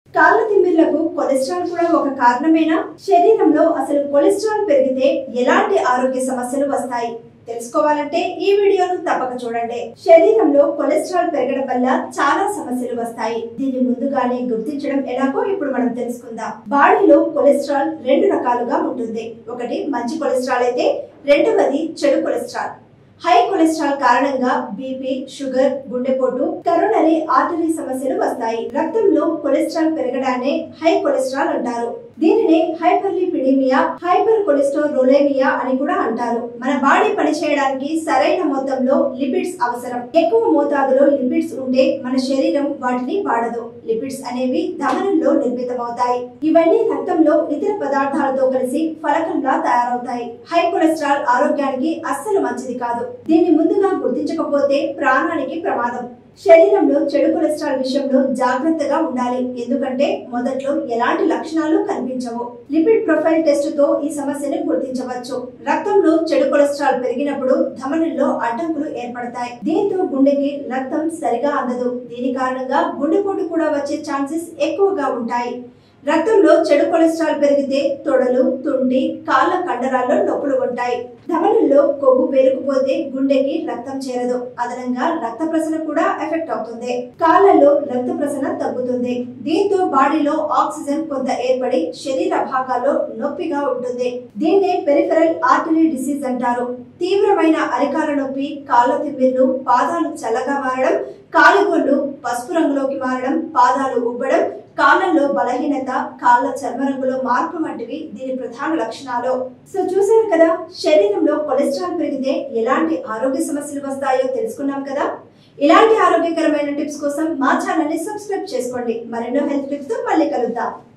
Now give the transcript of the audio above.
కాళ్ళ తిమ్మిర్లకు కొలెస్ట్రాల్ కూడా ఒక కారణమేనా శరీరంలో అసలు కొలెస్ట్రాల్ పెరిగితే ఎలాంటి ఆరోగ్య సమస్యలు వస్తాయి తెలుసుకోవాలంటే ఈ వీడియోను తప్పక చూడండి శరీరంలో కొలెస్ట్రాల్ పెరగడం వల్ల చాలా సమస్యలు వస్తాయి దీన్ని ముందుగానే గుర్తించడం ఎలాగో ఇప్పుడు మనం తెలుసుకుందాం బాడీలో కొలెస్ట్రాల్ రెండు రకాలుగా ఉంటుంది ఒకటి మంచి కొలెస్ట్రాల్ అయితే రెండవది చెడు కొలెస్ట్రాల్ హై కొలెస్ట్రాల్ కారణంగా బీపీ షుగర్ గుండెపోటు కరోనరీ ఆర్టరీ సమస్యలు వస్తాయి రక్తంలో కొలెస్ట్రాల్ పెరగడాన్ని హై కొలెస్ట్రాల్ అంటారు దీనిని హైపర్లిపిడిమియా హైపర్ కొలెస్ట్రోలోలేమియా అని కూడా అంటారు మన బాడీ పనిచేయడానికి సరైన మొత్తంలో లిపిడ్స్ అవసరం ఎక్కువ మోతాదులో లిపిడ్స్ ఉంటే మన శరీరం వాటిని వాడదు లిపిడ్స్ అనేవి దహనంలో నిర్మితమవుతాయి ఇవన్నీ రక్తంలో ఇతర పదార్థాలతో కలిసి ఫలకంలా తయారవుతాయి హై కొలెస్ట్రాల్ ఆరోగ్యానికి అస్సలు మంచిది కాదు దీన్ని ముందుగా గుర్తించకపోతే ప్రాణానికి ప్రమాదం శరీరంలో చెడు కొలెస్ట్రాల్ విషయంలో జాగ్రత్తగా ఉండాలి ఎందుకంటే మొదట్లో ఎలాంటి లక్షణాలు కనిపించవు లిపిడ్ ప్రొఫైల్ టెస్ట్ తో ఈ సమస్యను గుర్తించవచ్చు రక్తంలో చెడు కొలెస్ట్రాల్ పెరిగినప్పుడు ధమనుల్లో అడ్డంకులు ఏర్పడతాయి దీంతో గుండెకి రక్తం సరిగా అందదు దీని కారణంగా గుండెపోటు కూడా వచ్చే ఛాన్సెస్ ఎక్కువగా ఉంటాయి రక్తంలో చెడు కొలెస్ట్రాల్ పెరిగితే తొడలు తుంటి కాళ్ళ కండరాల్లో నొప్పులు ఉంటాయి ధమనుల్లో కొవ్వు పేరుకుపోతే గుండెకి రక్తం చేరదు అదనంగా రక్త ప్రసరణ కూడా ఎఫెక్ట్ అవుతుంది కాళ్ళలో రక్త ప్రసరణ తగ్గుతుంది దీంతో బాడీలో ఆక్సిజన్ కొంత ఏర్పడి శరీర భాగాల్లో నొప్పిగా ఉంటుంది దీన్నే పెరిఫెరల్ ఆర్టరీ డిసీజ్ అంటారు తీవ్రమైన అరికాల నొప్పి కాళ్ళ తిమ్మిర్లు పాదాలు చల్లగా మారడం కాలుగోళ్లు పసుపు రంగులోకి మారడం పాదాలు ఉబ్బడం కాళ్ళల్లో బలహీనత కాళ్ళ చర్మ రంగులో మార్పు వంటివి దీని ప్రధాన లక్షణాలు సో చూసారు కదా శరీరంలో కొలెస్ట్రాల్ పెరిగితే ఎలాంటి ఆరోగ్య సమస్యలు వస్తాయో తెలుసుకున్నాం కదా ఇలాంటి ఆరోగ్యకరమైన టిప్స్ కోసం మా ఛానల్ ని సబ్స్క్రైబ్ చేసుకోండి మరెన్నో హెల్త్ టిప్స్ తో మళ్ళీ కలుద్దాం